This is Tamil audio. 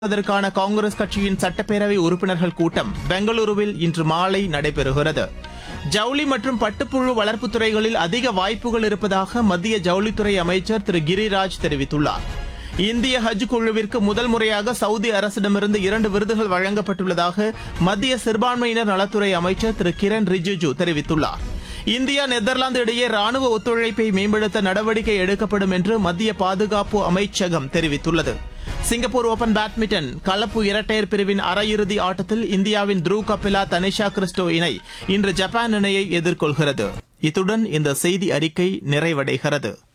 அதற்கான காங்கிரஸ் கட்சியின் சட்டப்பேரவை உறுப்பினர்கள் கூட்டம் பெங்களூருவில் இன்று மாலை நடைபெறுகிறது ஜவுளி மற்றும் பட்டுப்புழு வளர்ப்புத் துறைகளில் அதிக வாய்ப்புகள் இருப்பதாக மத்திய ஜவுளித்துறை அமைச்சர் திரு கிரிராஜ் தெரிவித்துள்ளார் இந்திய ஹஜ் குழுவிற்கு முதல் முறையாக சவுதி அரசிடமிருந்து இரண்டு விருதுகள் வழங்கப்பட்டுள்ளதாக மத்திய சிறுபான்மையினர் நலத்துறை அமைச்சர் திரு கிரண் ரிஜிஜு தெரிவித்துள்ளார் இந்தியா நெதர்லாந்து இடையே ராணுவ ஒத்துழைப்பை மேம்படுத்த நடவடிக்கை எடுக்கப்படும் என்று மத்திய பாதுகாப்பு அமைச்சகம் தெரிவித்துள்ளது சிங்கப்பூர் ஓபன் பேட்மிண்டன் கலப்பு இரட்டையர் பிரிவின் அரையிறுதி ஆட்டத்தில் இந்தியாவின் த்ரூ கபிலா தனிஷா கிறிஸ்டோ இணை இன்று ஜப்பான் இணையை எதிர்கொள்கிறது இத்துடன் இந்த செய்தி அறிக்கை நிறைவடைகிறது